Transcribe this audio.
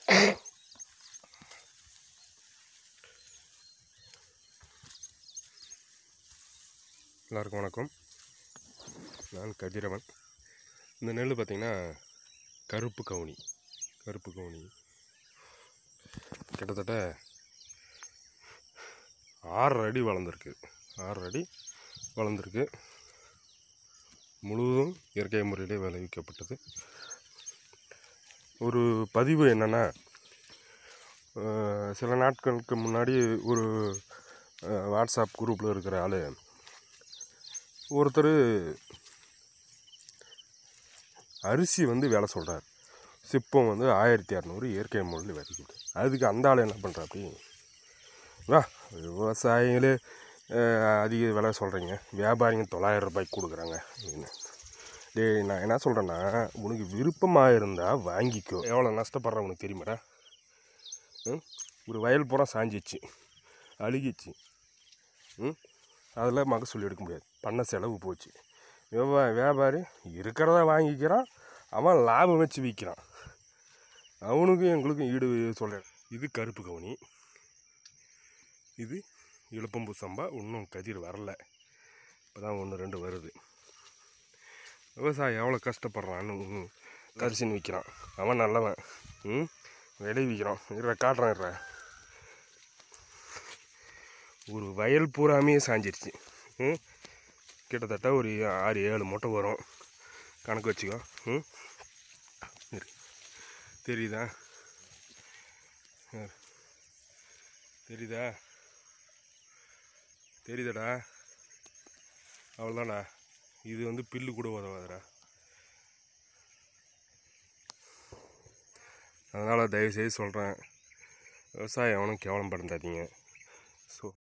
எல்லாருக்கும் வணக்கம் நான் கதிரவன் இந்த நெல் பார்த்திங்கன்னா கருப்பு கவுனி கருப்பு கவுனி கிட்டத்தட்ட ஆறரை அடி வளர்ந்துருக்கு ஆறரை அடி வளர்ந்துருக்கு முழுவதும் இயற்கை முறையிலே விளைவிக்கப்பட்டது ஒரு பதிவு என்னென்னா அஹ், சில நாட்களுக்கு முன்னாடி ஒரு அஹ், வாட்ஸ்அப் குரூப்பில் இருக்கிற ஆள் ஒருத்தர் அரிசி வந்து வேலை சொல்கிறார் சிப்பம் வந்து ஆயிரத்தி இரநூறு இயற்கை முறையில் விதைக்குது அதுக்கு அந்த ஆள் என்ன பண்ணுறாப்படி வா விவசாயிகளே அஹ், அதிக விலை சொல்கிறீங்க வியாபாரிங்க தொள்ளாயிரம் ரூபாய்க்கு கொடுக்குறாங்க அப்படின்னு டேய் நான் என்ன சொல்கிறேன்னா உனக்கு விருப்பமாக இருந்தால் வாங்கிக்கோ எவ்வளோ நஷ்டப்படுற உனக்கு தெரியுமாடா ம்? ஒரு வயல் பூரா சாஞ்சிச்சு அழுகிச்சு ம் அதில் மகசூல் எடுக்க முடியாது பண்ண செலவு போச்சு வியாபா வியாபாரி இருக்கிறத வாங்கிக்கிறான் அவன் லாபம் வச்சு விற்கிறான் அவனுக்கும் எங்களுக்கும் ஈடு சொல்கிறேன் இது கருப்பு கவுனி இது இழுப்பம்பு சம்பா இன்னும் கதிர் வரல இப்போ தான் ஒன்று ரெண்டு வருது விவசாயி எவ்வளோ கஷ்டப்படுறான்னு கரிசின்னு விற்கிறான் அவன் நல்லவன் ம் விளைவிக்கிறான் இற காட்டுறான் இற ஒரு வயல் பூராமே சாஞ்சிருச்சு ம் கிட்டத்தட்ட ஒரு ஆறு ஏழு மூட்டை வரும் கணக்கு வச்சுக்கோ ம் இரு. தெரியுதா இரு. தெரியுதா தெரியுதாடா அவ்வளோதான்டா இது வந்து பில்லு கூட உதவாதுடா அதனால் தயவுசெய்து சொல்கிறேன் விவசாயம் எவனும் கேவலம் படுத்தாதீங்க ஸோ